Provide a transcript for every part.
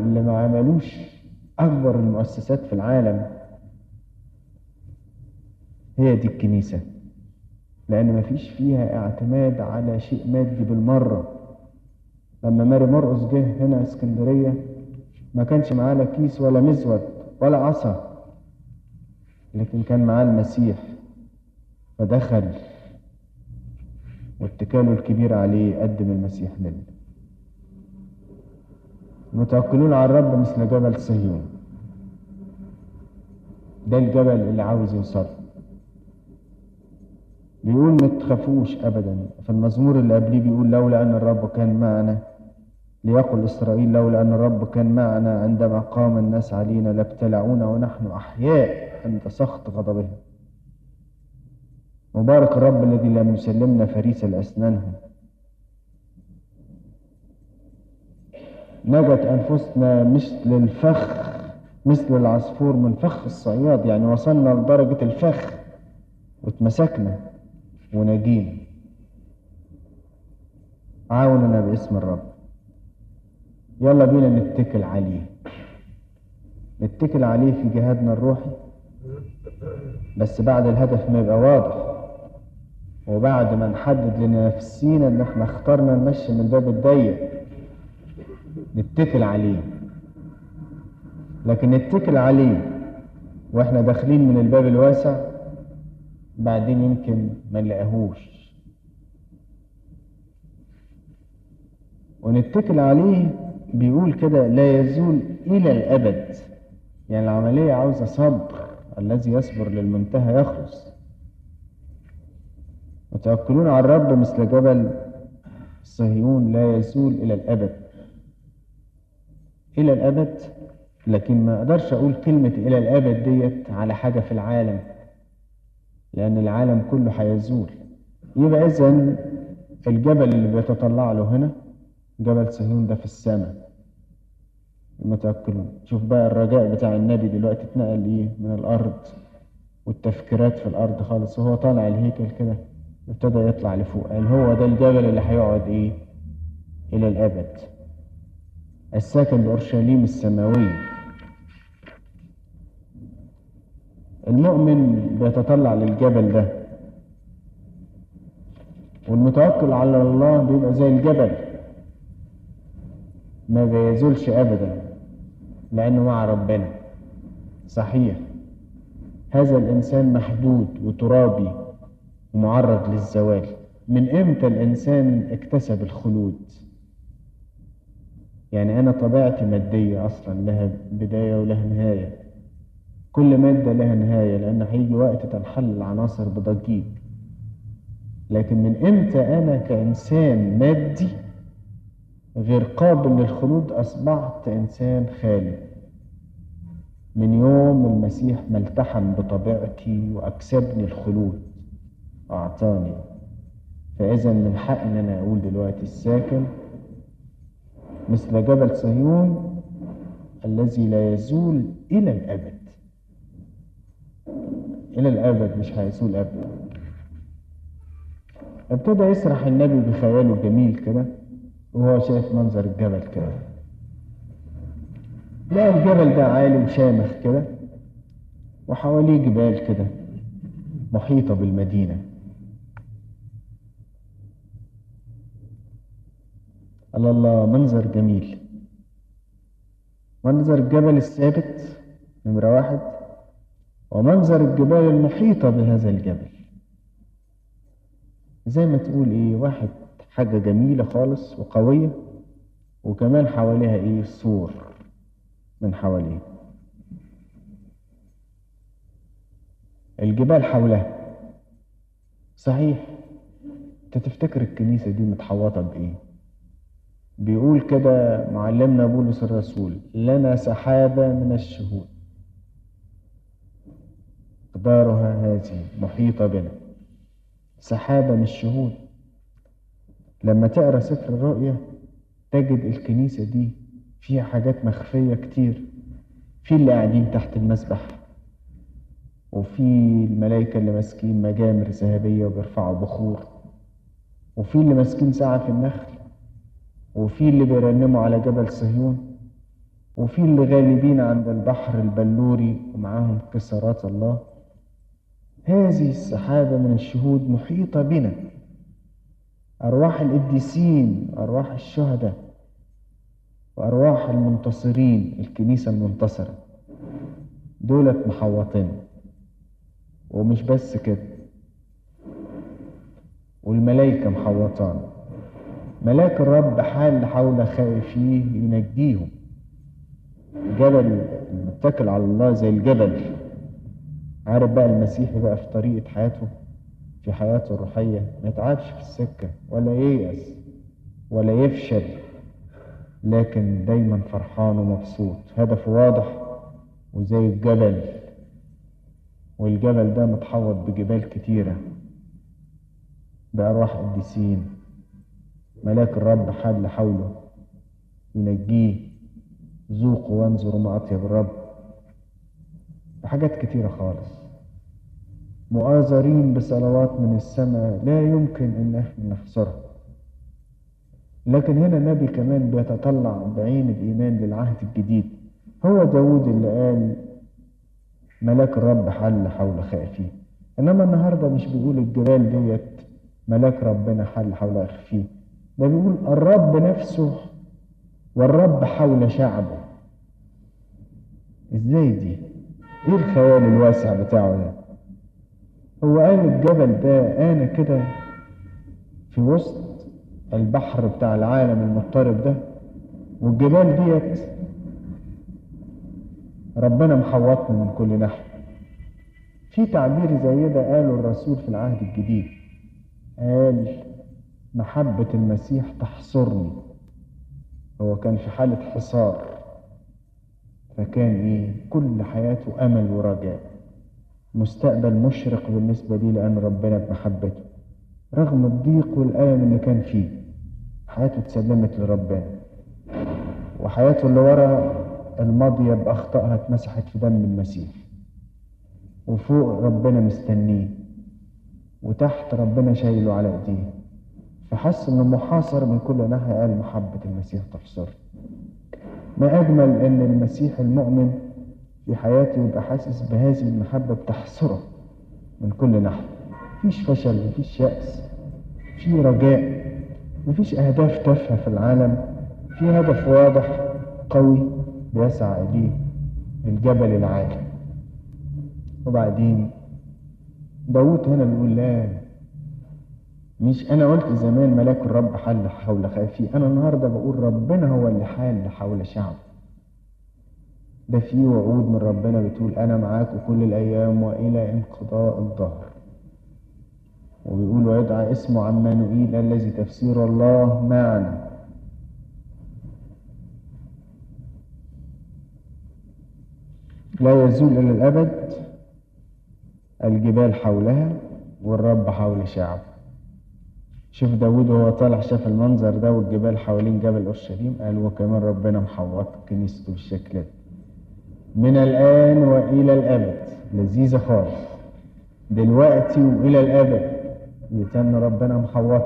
اللي ما عملوش أكبر المؤسسات في العالم هي دي الكنيسة لأن ما فيش فيها اعتماد على شيء مادي بالمرة لما ماري مرقس جه هنا اسكندرية ما كانش معاه لا كيس ولا مزود ولا عصا لكن كان معاه المسيح فدخل واتكاله الكبير عليه قدم المسيح لنا متوكلون على الرب مثل جبل صهيون ده الجبل اللي عاوز يوصل بيقول ما تخافوش ابدا في المزمور اللي قبليه بيقول لولا ان الرب كان معنا ليقل اسرائيل لولا ان الرب كان معنا عندما قام الناس علينا لابتلعونا ونحن احياء عند سخط غضبهم مبارك الرب الذي لم يسلمنا فريس الاسنانهم نجت انفسنا مثل الفخ مثل العصفور من فخ الصياد يعني وصلنا لدرجه الفخ واتمسكنا ونجينا عاوننا باسم الرب يلا بينا نتكل عليه نتكل عليه في جهادنا الروحي بس بعد الهدف ما يبقى واضح وبعد ما نحدد لنفسينا ان احنا اخترنا نمشي من الباب الضيق نتكل عليه لكن نتكل عليه واحنا داخلين من الباب الواسع بعدين يمكن ما نلاقيهوش ونتكل عليه بيقول كده لا يزول إلى الأبد يعني العملية عاوزة صبر الذي يصبر للمنتهى يخلص وتوكلون على الرب مثل جبل صهيون لا يزول إلى الأبد إلى الأبد لكن ما أقدرش أقول كلمة إلى الأبد ديت على حاجة في العالم لأن العالم كله هيزول يبقى إذا الجبل اللي بيتطلع له هنا جبل صهيون ده في السماء المتوكلون شوف بقى الرجاء بتاع النبي دلوقتي اتنقل ايه من الارض والتفكيرات في الارض خالص وهو طالع الهيكل كده ابتدى يطلع لفوق قال هو ده الجبل اللي هيقعد ايه الى الابد الساكن باورشليم السماويه المؤمن بيتطلع للجبل ده والمتوكل على الله بيبقى زي الجبل ما بيزولش ابدا لانه مع ربنا صحيح هذا الانسان محدود وترابي ومعرض للزوال من امتى الانسان اكتسب الخلود يعني انا طبيعتي ماديه اصلا لها بدايه ولها نهايه كل ماده لها نهايه لان هيجي وقت تنحل العناصر بضجيج لكن من امتى انا كانسان مادي غير قابل للخلود أصبحت إنسان خالي من يوم المسيح ما التحم بطبيعتي وأكسبني الخلود أعطاني فإذا من حق إن أنا أقول دلوقتي الساكن مثل جبل صهيون الذي لا يزول إلى الأبد إلى الأبد مش هيزول أبدا ابتدى يسرح النبي بخياله الجميل كده وهو شايف منظر الجبل كده لقى الجبل ده عالي وشامخ كده وحواليه جبال كده محيطة بالمدينة الله الله منظر جميل منظر الجبل الثابت نمرة واحد ومنظر الجبال المحيطة بهذا الجبل زي ما تقول ايه واحد حاجة جميلة خالص وقوية وكمان حواليها ايه سور من حواليه الجبال حولها صحيح انت تفتكر الكنيسة دي متحوطة بايه بيقول كده معلمنا بولس الرسول لنا سحابة من الشهود قدارها هذه محيطة بنا سحابة من الشهود لما تقرا سفر الرؤيا تجد الكنيسة دي فيها حاجات مخفية كتير في اللي قاعدين تحت المسبح وفي الملائكة اللي ماسكين مجامر ذهبية وبيرفعوا بخور وفي اللي ماسكين ساعة في النخل وفي اللي بيرنموا على جبل صهيون وفي اللي غالبين عند البحر البلوري ومعاهم كسرات الله هذه السحابة من الشهود محيطة بنا أرواح القديسين أرواح الشهداء وأرواح المنتصرين الكنيسة المنتصرة دولت محوطين ومش بس كده والملائكة محوطان ملاك الرب حال حول خائفيه ينجيهم جبل المتكل على الله زي الجبل عارف بقى المسيحي بقى في طريقة حياته في حياته الروحية ما يتعبش في السكة ولا ييأس ولا يفشل لكن دايما فرحان ومبسوط هدفه واضح وزي الجبل والجبل ده متحوط بجبال كتيرة بأرواح قديسين ملاك الرب حل حوله ينجيه ذوقوا وانظروا ما أطيب الرب وحاجات كتيرة خالص مؤازرين بصلوات من السماء لا يمكن ان احنا نحصرها لكن هنا النبي كمان بيتطلع بعين الايمان للعهد الجديد هو داود اللي قال ملاك الرب حل حول خائفيه انما النهارده مش بيقول الجبال ديت ملاك ربنا حل حول خائفيه ده بيقول الرب نفسه والرب حول شعبه ازاي دي ايه الخيال الواسع بتاعه ده هو قال الجبل ده انا كده في وسط البحر بتاع العالم المضطرب ده والجبال ديت ربنا محوطني من كل ناحية في تعبير زي ده قاله الرسول في العهد الجديد قال محبة المسيح تحصرني هو كان في حالة حصار فكان ايه كل حياته امل ورجاء مستقبل مشرق بالنسبة لي لأن ربنا بمحبته رغم الضيق والألم اللي كان فيه حياته اتسلمت لربنا وحياته اللي ورا الماضية بأخطائها اتمسحت في دم المسيح وفوق ربنا مستنيه وتحت ربنا شايله على ايديه فحس انه محاصر من كل ناحية قال محبة المسيح تحصر ما أجمل أن المسيح المؤمن في حياته يبقى حاسس بهذه المحبة بتحصره من كل ناحية مفيش فشل مفيش يأس في رجاء مفيش أهداف تافهة في العالم في هدف واضح قوي بيسعى إليه الجبل العالي وبعدين داود هنا بيقول لا مش انا قلت زمان ملاك الرب حل حول خائفي انا النهارده بقول ربنا هو اللي حال حول شعبه ده في وعود من ربنا بتقول انا معاكم كل الايام والى انقضاء الظهر وبيقول ويدعى اسمه عمانوئيل الذي تفسير الله معنا لا يزول الى الابد الجبال حولها والرب حول شعبه شوف داود وهو طالع شاف المنظر ده والجبال حوالين جبل اورشليم قال وكمان ربنا محوط كنيسته بالشكل ده من الان والى الابد لذيذه خالص دلوقتي والى الابد يتن ربنا محوط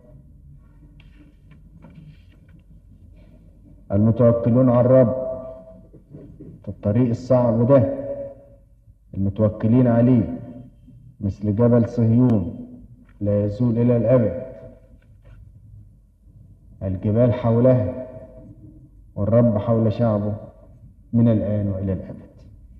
المتوكلون على الرب في الطريق الصعب ده المتوكلين عليه مثل جبل صهيون لا يزول الى الابد الجبال حولها والرب حول شعبه من الآن وإلى الأبد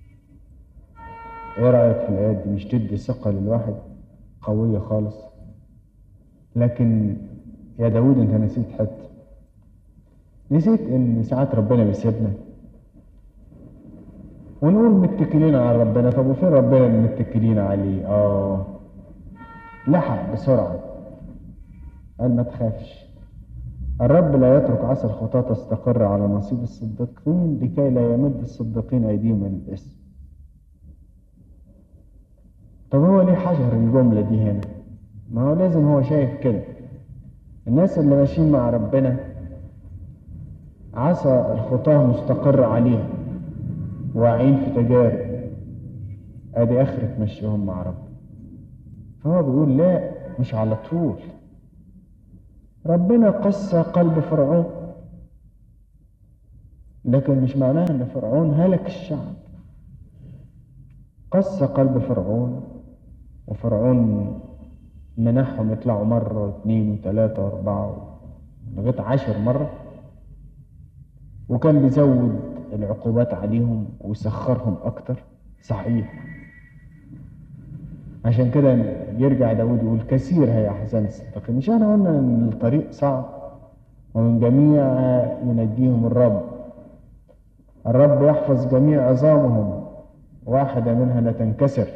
إيه رأيك في الآيات دي مش تدي ثقة للواحد قوية خالص لكن يا داود أنت نسيت حتة نسيت إن ساعات ربنا بيسيبنا ونقول متكلين على ربنا طب وفين ربنا اللي متكلين عليه آه لحق بسرعة قال ما تخافش الرب لا يترك عسى الخطاة تستقر على نصيب الصديقين لكي لا يمد الصديقين أيديهم إلى الاسم طب هو ليه حجر الجملة دي هنا ما هو لازم هو شايف كده الناس اللي ماشيين مع ربنا عسى الخطاة مستقر عليهم واعين في تجارب ادي اخرة مشيهم مع ربنا فهو بيقول لا مش على طول ربنا قسى قلب فرعون لكن مش معناها ان فرعون هلك الشعب قسى قلب فرعون وفرعون منحهم يطلعوا مرة واثنين وثلاثة وأربعة لغاية عشر مرة وكان بيزود العقوبات عليهم ويسخرهم أكتر صحيح عشان كده يرجع داود يقول كثير هي أحزان الصديقين مش أنا قلنا إن الطريق صعب ومن جميع ينجيهم الرب الرب يحفظ جميع عظامهم واحدة منها لا تنكسر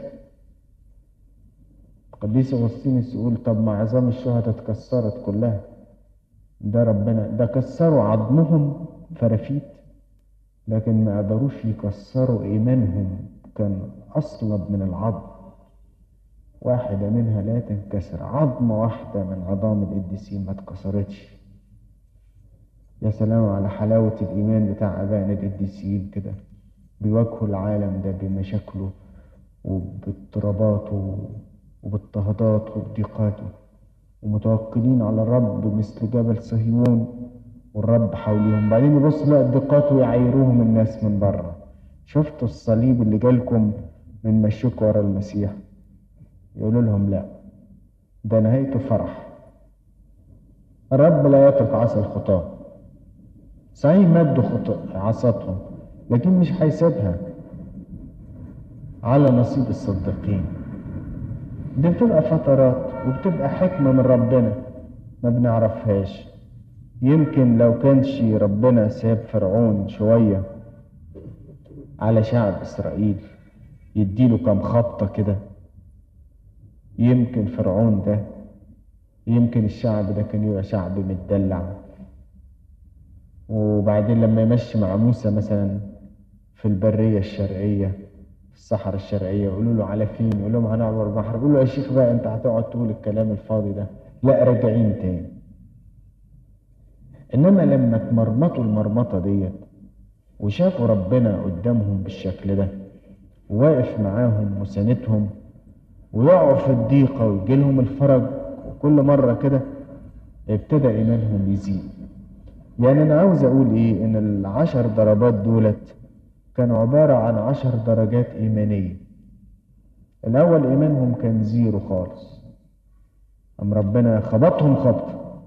قديس أغسطينوس يقول طب ما عظام الشهداء اتكسرت كلها ده ربنا ده كسروا عظمهم فرافيت لكن ما قدروش يكسروا إيمانهم كان أصلب من العظم واحدة منها لا تنكسر عظمة واحدة من عظام القديسين ما اتكسرتش يا سلام على حلاوة الإيمان بتاع أبائنا القديسين كده بيواجهوا العالم ده بمشاكله وباضطراباته وباضطهاداته وبضيقاته ومتوكلين على الرب مثل جبل صهيون والرب حواليهم بعدين يبص لا الضيقات ويعايروهم الناس من بره شفتوا الصليب اللي جالكم من مشيكوا ورا المسيح يقولوا لهم لا ده نهايته فرح الرب لا يترك عصا الخطاه صحيح مدوا خطأ عصاتهم لكن مش هيسيبها على نصيب الصديقين دي بتبقى فترات وبتبقى حكمة من ربنا ما بنعرفهاش يمكن لو كانش ربنا ساب فرعون شوية على شعب إسرائيل يديله كام خبطة كده يمكن فرعون ده يمكن الشعب ده كان يبقى شعب متدلع وبعدين لما يمشي مع موسى مثلا في البرية الشرقية في الصحراء الشرقية يقولوا له على فين يقول لهم هنعبر البحر يقول له يا شيخ بقى انت هتقعد تقول الكلام الفاضي ده لا راجعين تاني انما لما اتمرمطوا المرمطة ديت وشافوا ربنا قدامهم بالشكل ده وواقف معاهم وساندهم ويقعوا في الضيقة ويجي لهم الفرج وكل مرة كده ابتدى إيمانهم يزيد يعني أنا عاوز أقول إيه إن العشر ضربات دولت كانوا عبارة عن عشر درجات إيمانية الأول إيمانهم كان زيرو خالص أم ربنا خبطهم خبطة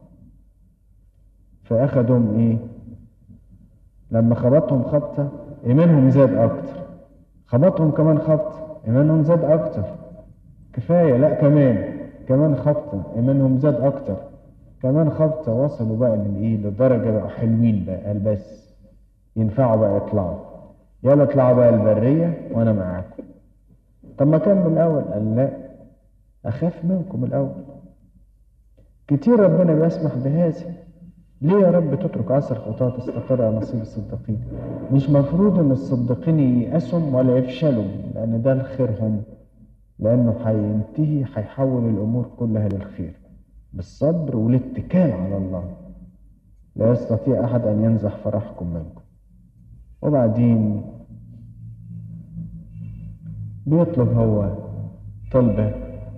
فأخدهم إيه لما خبطهم خبطة إيمانهم زاد أكتر خبطهم كمان خبطة إيمانهم زاد أكتر كفاية لا كمان كمان خبطة إيمانهم زاد أكتر كمان خبطة وصلوا بقى للإيه لدرجة بقى حلوين بقى قال بس ينفعوا بقى يطلعوا يلا اطلعوا بقى البرية وأنا معاكم طب ما كان من الأول قال لا أخاف منكم الأول كتير ربنا بيسمح بهذا ليه يا رب تترك عصر خطاة تستقر على نصيب الصديقين مش مفروض ان الصديقين ييأسوا ولا يفشلوا لان ده لخيرهم لانه هينتهي هيحول الامور كلها للخير بالصبر والاتكال على الله لا يستطيع احد ان ينزح فرحكم منكم وبعدين بيطلب هو طلبة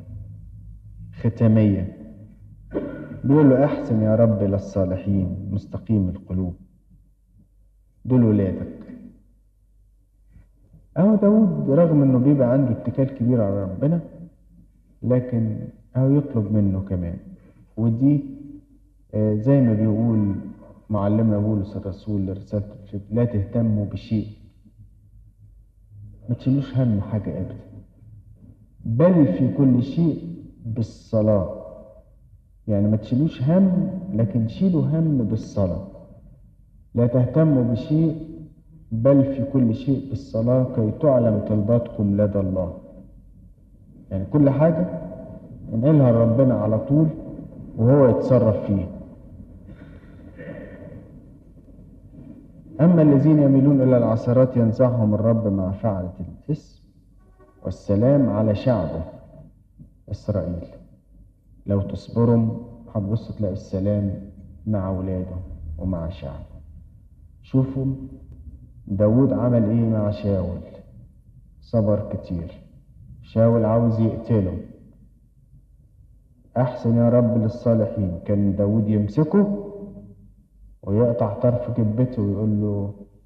ختامية بيقول له احسن يا رب للصالحين مستقيم القلوب دول ولادك اهو داود رغم انه بيبقى عنده اتكال كبير على ربنا لكن اهو يطلب منه كمان ودي آه زي ما بيقول معلمنا بولس الرسول لرسالته لا تهتموا بشيء ما تشيلوش هم حاجة ابدا بل في كل شيء بالصلاه يعني ما تشيلوش هم لكن شيلوا هم بالصلاة لا تهتموا بشيء بل في كل شيء بالصلاة كي تعلم طلباتكم لدى الله يعني كل حاجة انقلها لربنا على طول وهو يتصرف فيه أما الذين يميلون إلى العثرات ينزعهم الرب مع فعلة الإثم والسلام على شعبه إسرائيل لو تصبروا هتبص تلاقي السلام مع ولاده ومع شعبه شوفوا داود عمل ايه مع شاول صبر كتير شاول عاوز يقتله احسن يا رب للصالحين كان داود يمسكه ويقطع طرف جبته ويقول له